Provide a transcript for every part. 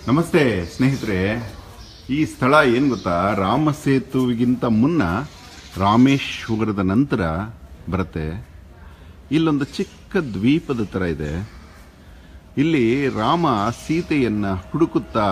ನಮಸ್ತೆ ಸ್ನೇಹಿತರೆ ಈ ಸ್ಥಳ ಏನು ಗೊತ್ತಾ ರಾಮ ಸೇತುವಿಗಿಂತ ಮುನ್ನ ರಾಮೇಶ್ವರದ ನಂತರ ಬರುತ್ತೆ ಇಲ್ಲೊಂದು ಚಿಕ್ಕ ದ್ವೀಪದ ಥರ ಇದೆ ಇಲ್ಲಿ ರಾಮ ಸೀತೆಯನ್ನ ಹುಡುಕುತ್ತಾ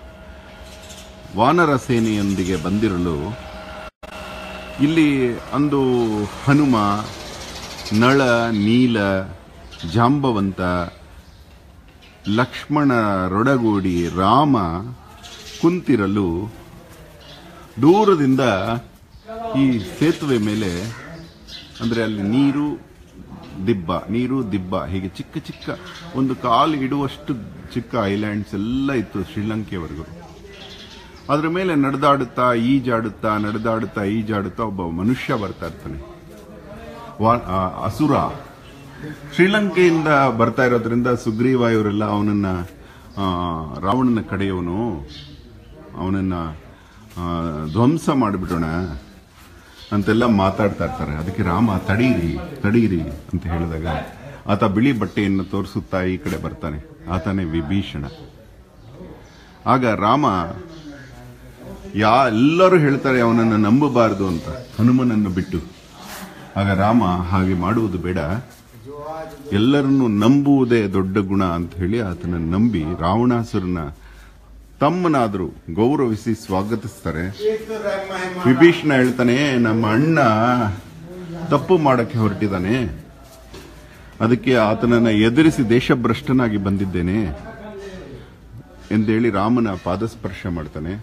ವಾನರ ಸೇನೆಯೊಂದಿಗೆ ಬಂದಿರಲು ಇಲ್ಲಿ ಅಂದು ಹನುಮ ನಳ ನೀಲ ಜಾಂಬವಂತ ಲಕ್ಷ್ಮಣ ರೊಡಗೂಡಿ ರಾಮ ಕುಂತಿರಲು ದೂರದಿಂದ ಈ ಸೇತುವೆ ಮೇಲೆ ಅಂದರೆ ಅಲ್ಲಿ ನೀರು ದಿಬ್ಬ ನೀರು ದಿಬ್ಬ ಹೀಗೆ ಚಿಕ್ಕ ಚಿಕ್ಕ ಒಂದು ಕಾಲು ಇಡುವಷ್ಟು ಚಿಕ್ಕ ಐಲ್ಯಾಂಡ್ಸ್ ಎಲ್ಲ ಇತ್ತು ಶ್ರೀಲಂಕೆವರೆಗೂ ಅದ್ರ ಮೇಲೆ ನಡೆದಾಡುತ್ತಾ ಈಜಾಡುತ್ತಾ ನಡೆದಾಡುತ್ತಾ ಈಜಾಡುತ್ತಾ ಒಬ್ಬ ಮನುಷ್ಯ ಬರ್ತಾ ಇರ್ತಾನೆ ವಾ- ಆ, ಅಸುರ ಶ್ರೀಲಂಕೆಯಿಂದ ಬರ್ತಾ ಇರೋದ್ರಿಂದ ಸುಗ್ರೀವ ಇವರೆಲ್ಲ ಅವನನ್ನ ಆ, ರಾವಣನ ಕಡೆಯವನು ಅವನನ್ನ ಆ, ಧ್ವಂಸ ಮಾಡಿಬಿಡೋಣ ಅಂತೆಲ್ಲ ಮಾತಾಡ್ತಾ ಇರ್ತಾರೆ ಅದಕ್ಕೆ ರಾಮ ತಡೀರಿ ತಡೀರಿ ಅಂತ ಹೇಳಿದಾಗ ಆತ ಬಿಳಿ ಬಟ್ಟೆಯನ್ನು ತೋರಿಸುತ್ತಾ ಈ ಕಡೆ ಬರ್ತಾನೆ ಆತನೇ ವಿಭೀಷಣ ಆಗ ರಾಮ ಯಾ ಎಲ್ಲರೂ ಹೇಳ್ತಾರೆ ಅವನನ್ನು ನಂಬಬಾರದು ಅಂತ ಹನುಮನನ್ನು ಬಿಟ್ಟು ಆಗ ರಾಮ ಹಾಗೆ ಮಾಡುವುದು ಬೇಡ ಎಲ್ಲರನ್ನು ನಂಬುವುದೇ ದೊಡ್ಡ ಗುಣ ಅಂತ ಹೇಳಿ ಆತನ ನಂಬಿ ರಾವಣಾಸುರನ ತಮ್ಮನಾದರೂ ಗೌರವಿಸಿ ಸ್ವಾಗತಿಸ್ತಾರೆ ವಿಭೀಷಣ ಹೇಳ್ತಾನೆ ನಮ್ಮ ಅಣ್ಣ ತಪ್ಪು ಮಾಡಕ್ಕೆ ಹೊರಟಿದ್ದಾನೆ ಅದಕ್ಕೆ ಆತನನ್ನ ಎದುರಿಸಿ ದೇಶಭ್ರಷ್ಟನಾಗಿ ಬಂದಿದ್ದೇನೆ ಎಂದೇಳಿ ರಾಮನ ಪಾದಸ್ಪರ್ಶ ಮಾಡ್ತಾನೆ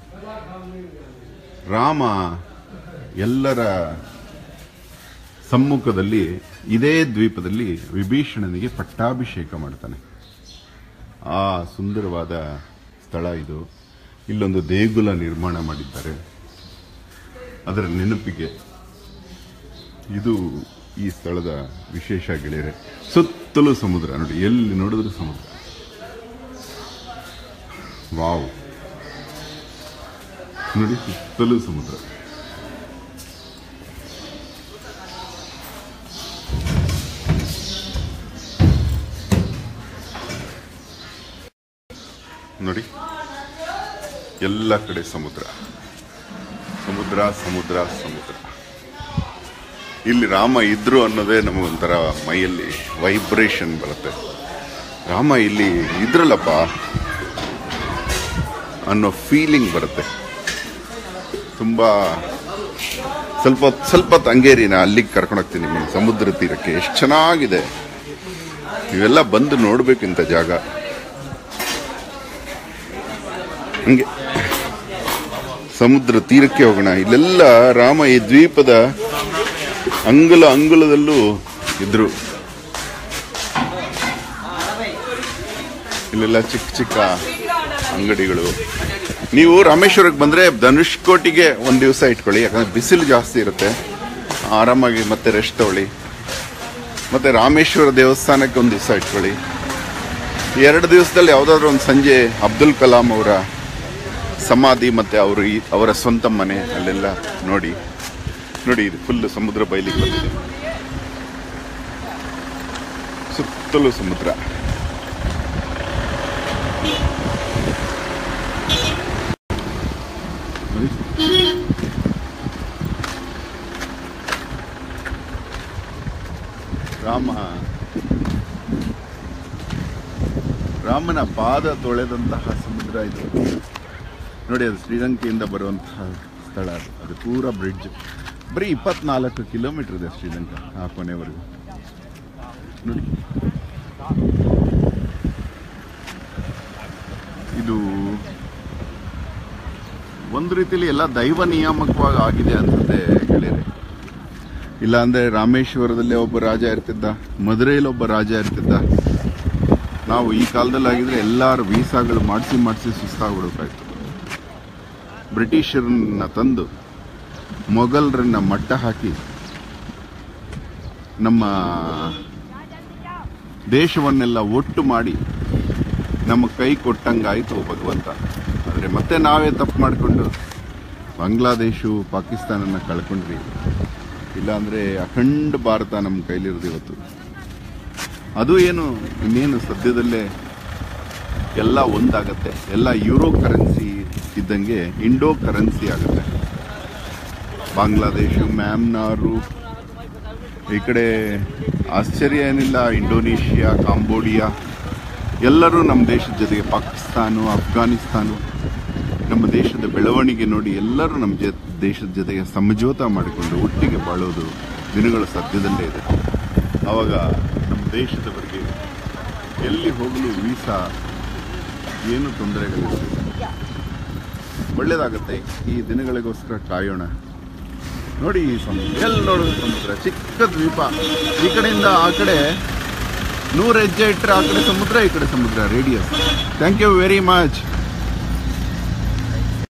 ರಾಮ ಎಲ್ಲರ ಸಮ್ಮುಖದಲ್ಲಿ ಇದೇ ದ್ವೀಪದಲ್ಲಿ ವಿಭೀಷಣನಿಗೆ ಪಟ್ಟಾಭಿಷೇಕ ಮಾಡ್ತಾನೆ ಆ ಸುಂದರವಾದ ಸ್ಥಳ ಇದು ಇಲ್ಲೊಂದು ದೇಗುಲ ನಿರ್ಮಾಣ ಮಾಡಿದ್ದಾರೆ ಅದರ ನೆನಪಿಗೆ ಇದು ಈ ಸ್ಥಳದ ವಿಶೇಷ ಗೆಳೆಯರೆ ಸುತ್ತಲೂ ಸಮುದ್ರ ನೋಡಿ ಎಲ್ಲಿ ನೋಡಿದ್ರು ಸಮುದ್ರ ವಾವ್ ನೋಡಿ ಸುತ್ತಲೂ ಸಮುದ್ರ ನೋಡಿ ಎಲ್ಲ ಕಡೆ ಸಮುದ್ರ ಸಮುದ್ರ ಸಮುದ್ರ ಸಮುದ್ರ ಇಲ್ಲಿ ರಾಮ ಇದ್ರು ಅನ್ನೋದೇ ನಮಗೊಂಥರ ಮೈಯಲ್ಲಿ ವೈಬ್ರೇಷನ್ ಬರುತ್ತೆ ರಾಮ ಇಲ್ಲಿ ಇದ್ರಲ್ಲಪ್ಪ ಅನ್ನೋ ಫೀಲಿಂಗ್ ಬರುತ್ತೆ ತುಂಬಾ ಸ್ವಲ್ಪ ಹೊತ್ತು- ಸ್ವಲ್ಪ ಹೊತ್ತು ಹಂಗೇರಿ ನಾ ಅಲ್ಲಿಗೆ ಕರ್ಕೊಂಡು ಹೋಗ್ತೀನಿ ನಿಮ್ಮನ್ನು ಸಮುದ್ರ ತೀರಕ್ಕೆ ಎಷ್ಟು ಚೆನ್ನಾಗಿದೆ ಇವೆಲ್ಲ ಬಂದು ನೋಡ್ಬೇಕಿಂತ ಜಾಗ ಹಂಗೆ ಸಮುದ್ರ ತೀರಕ್ಕೆ ಹೋಗೋಣ ಇಲ್ಲೆಲ್ಲ ರಾಮ ಈ ದ್ವೀಪದ ಅಂಗುಲ ಅಂಗುಲದಲ್ಲೂ ಇದ್ರು ಇಲ್ಲೆಲ್ಲ ಚಿಕ್ಕ ಚಿಕ್ಕ ಅಂಗಡಿಗಳು ನೀವು ರಾಮೇಶ್ವರಕ್ಕೆ ಬಂದ್ರೆ ಧನುಷ್ಕೋಟಿಗೆ ಒಂದು ದಿವಸ ಇಟ್ಕೊಳ್ಳಿ ಯಾಕಂದ್ರೆ ಬಿಸಿಲು ಜಾಸ್ತಿ ಇರುತ್ತೆ ಆರಾಮಾಗಿ ಮತ್ತೆ ರೆಸ್ಟ್ ತಗೊಳ್ಳಿ ಮತ್ತೆ ರಾಮೇಶ್ವರ ದೇವಸ್ಥಾನಕ್ಕೆ ಒಂದು ದಿವಸ ಇಟ್ಕೊಳ್ಳಿ ಈ ಎರಡು ದಿವಸದಲ್ಲಿ ಯಾವುದಾದ್ರೂ ಒಂದು ಸಂಜೆ ಅಬ್ದುಲ್ ಕಲಾಂ ಅವರ ಸಮಾಧಿ ಮತ್ತೆ ಅವರು ಈ- ಅವರ ಸ್ವಂತ ಮನೆ ಅಲ್ಲೆಲ್ಲ ನೋಡಿ ನೋಡಿ ಇದು ಫುಲ್ ಸಮುದ್ರ ಬಯಲಿಗೆ ಬಂದಿದೆ ಸುತ್ತಲೂ ಸಮುದ್ರ ನೋಡಿ. ರಾಮ ರಾಮನ ಪಾದ ತೊಳೆದಂತಹ ಸಮುದ್ರ ಇದು ನೋಡಿ ಅದು ಶ್ರೀಲಂಕೆಯಿಂದ ಬರುವಂತಹ ಸ್ಥಳ ಅದು ಅದು ಪೂರ ಬ್ರಿಡ್ಜ್ ಬರೀ ಇಪ್ಪತ್ನಾಲ್ಕು ಕಿಲೋಮೀಟರ್ ಇದೆ ಶ್ರೀಲಂಕಾ ಆ ಕೊನೆವರೆಗೂ ನೋಡಿ ಇದು ಒಂದು ರೀತಿಯಲ್ಲಿ ಎಲ್ಲ ದೈವ ನಿಯಾಮಕವಾಗಿ ಆಗಿದೆ ಅನ್ಸುತ್ತೆ ಗೆಳೆಯರೆ ಇಲ್ಲ ಅಂದ್ರೆ ರಾಮೇಶ್ವರದಲ್ಲಿ ಒಬ್ಬ ರಾಜ ಇರ್ತಿದ್ದ ಮದುರೆಯಲ್ಲಿ ಒಬ್ಬ ರಾಜ ಇರ್ತಿದ್ದ ನಾವು ಈ ಕಾಲದಲ್ಲಿ ಆಗಿದ್ರೆ ಎಲ್ಲಾರು ವೀಸಾಗಳು ಮಾಡಿಸಿ ಮಾಡಿಸಿ ಸುಸ್ತಾಗ್ಬಿಡ್ಬೇಕಾಯ್ತು ಬ್ರಿಟಿಷರನ್ನ ತಂದು ಮೊಘಲರನ್ನ ಮಟ್ಟ ಹಾಕಿ ನಮ್ಮ ದೇಶವನ್ನೆಲ್ಲ ಒಟ್ಟು ಮಾಡಿ ನಮ್ಮ ಕೈ ಕೊಟ್ಟಂಗಾಯ್ತು ಭಗವಂತ ಆದರೆ ಮತ್ತೆ ನಾವೇ ತಪ್ಪು ಮಾಡಿಕೊಂಡು ಬಾಂಗ್ಲಾದೇಶು ಪಾಕಿಸ್ತಾನನ ಕಳ್ಕೊಂಡ್ರಿ ಇಲ್ಲಾಂದ್ರೆ ಅಖಂಡ ಭಾರತ ನಮ್ಮ ಕೈಲಿರೋದು ಇವತ್ತು ಅದು ಏನು ಇನ್ನೇನು ಸದ್ಯದಲ್ಲೇ ಎಲ್ಲ ಒಂದಾಗತ್ತೆ ಎಲ್ಲ ಯೂರೋ ಕರೆನ್ಸಿ ಇದ್ದಂಗೆ ಇಂಡೋ ಕರೆನ್ಸಿ ಆಗುತ್ತೆ ಬಾಂಗ್ಲಾದೇಶ ಮ್ಯಾಮ್ನಾರು ಈ ಕಡೆ ಆಶ್ಚರ್ಯ ಏನಿಲ್ಲ ಇಂಡೋನೇಷಿಯಾ ಕಾಂಬೋಡಿಯಾ ಎಲ್ಲರೂ ನಮ್ಮ ದೇಶದ ಜೊತೆಗೆ ಪಾಕಿಸ್ತಾನ ಅಫ್ಘಾನಿಸ್ತಾನ ನಮ್ಮ ದೇಶದ ಬೆಳವಣಿಗೆ ನೋಡಿ ಎಲ್ಲರೂ ನಮ್ಮ ಜ ದೇಶದ ಜೊತೆಗೆ ಸಮझೋತ ಮಾಡಿಕೊಂಡು ಒಟ್ಟಿಗೆ ಬಾಳೋದು ದಿನಗಳ ಸದ್ಯದಲ್ಲೇ ಇದೆ ಆವಾಗ ನಮ್ಮ ದೇಶದವರಿಗೆ ಎಲ್ಲಿ ಹೋಗಲು ವೀಸಾ ಏನು ತೊಂದರೆಗಳಿಲ್ಲ ಒಳ್ಳೇದಾಗತ್ತೆ ಈ ದಿನಗಳಿಗೋಸ್ಕರ ಕಾಯೋಣ ನೋಡಿ ಈ ಸಮುದ್ರ ಎಲ್ಲಿ ನೋಡಿದ್ರು ಸಮುದ್ರ ಚಿಕ್ಕ ದ್ವೀಪ ಈ ಕಡೆಯಿಂದ ಆ ಕಡೆ ನೂರು ಹೆಜ್ಜೆ ಇಟ್ಟರೆ ಆ ಕಡೆ ಸಮುದ್ರ ಈ ಕಡೆ ಸಮುದ್ರ radius thank you very much